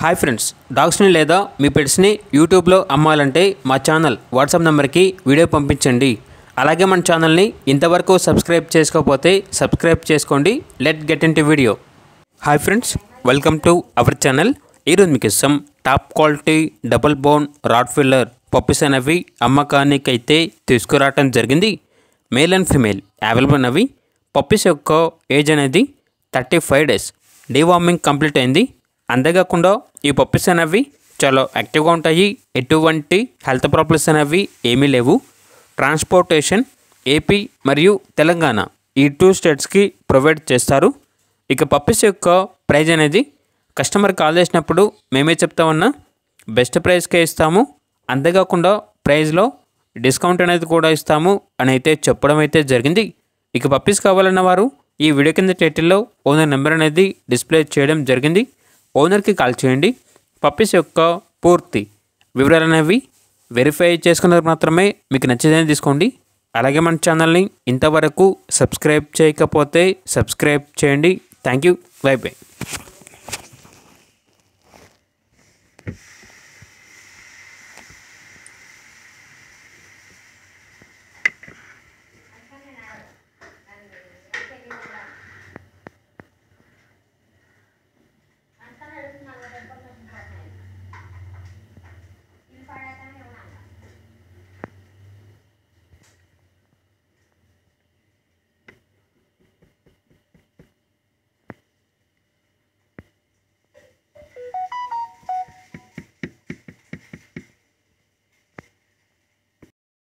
hi friends డాగ్స్ని లేదా మీ పెట్స్ని యూట్యూబ్లో అమ్మాలంటే మా ఛానల్ వాట్సాప్ నెంబర్కి వీడియో పంపించండి అలాగే మన ఛానల్ని ఇంతవరకు సబ్స్క్రైబ్ చేసుకోకపోతే సబ్స్క్రైబ్ చేసుకోండి let get in video hi friends welcome to our channel ఈరోజు మీకు ఇస్తాం top quality double bone rod filler puppies అనేవి అమ్మకానికి అయితే తీసుకురావటం జరిగింది మేల్ అండ్ ఫిమేల్ అవైలబుల్ ఉన్నవి పప్పీస్ యొక్క ఏజ్ అనేది thirty five days deworming complete అయింది అంతేకాకుండా ఈ పప్పీస్ అనేవి చాలా యాక్టివ్గా ఉంటాయి ఎటువంటి హెల్త్ ప్రాబ్లమ్స్ అనేవి ఏమీ లేవు ట్రాన్స్పోర్టేషన్ ఏపీ మరియు తెలంగాణ ఈ టూ స్టేట్స్కి ప్రొవైడ్ చేస్తారు ఇక పప్పీస్ యొక్క ప్రైజ్ అనేది కస్టమర్ కాల్ చేసినప్పుడు మేమే చెప్తామన్నా బెస్ట్ ప్రైస్కే ఇస్తాము అంతేకాకుండా ప్రైస్లో డిస్కౌంట్ అనేది కూడా ఇస్తాము అని అయితే చెప్పడం అయితే జరిగింది ఇక పప్పీస్ కావాలన్న వారు ఈ వీడియో కింద టైటిల్లో ఓనర్ నెంబర్ అనేది డిస్ప్లే చేయడం జరిగింది ఓనర్కి కాల్ చేయండి పప్పీస్ యొక్క పూర్తి వివరాలు అనేవి వెరిఫై చేసుకున్నది మాత్రమే మీకు నచ్చేదని తీసుకోండి అలాగే మన ఛానల్ని ఇంతవరకు సబ్స్క్రైబ్ చేయకపోతే సబ్స్క్రైబ్ చేయండి థ్యాంక్ యూ బై బై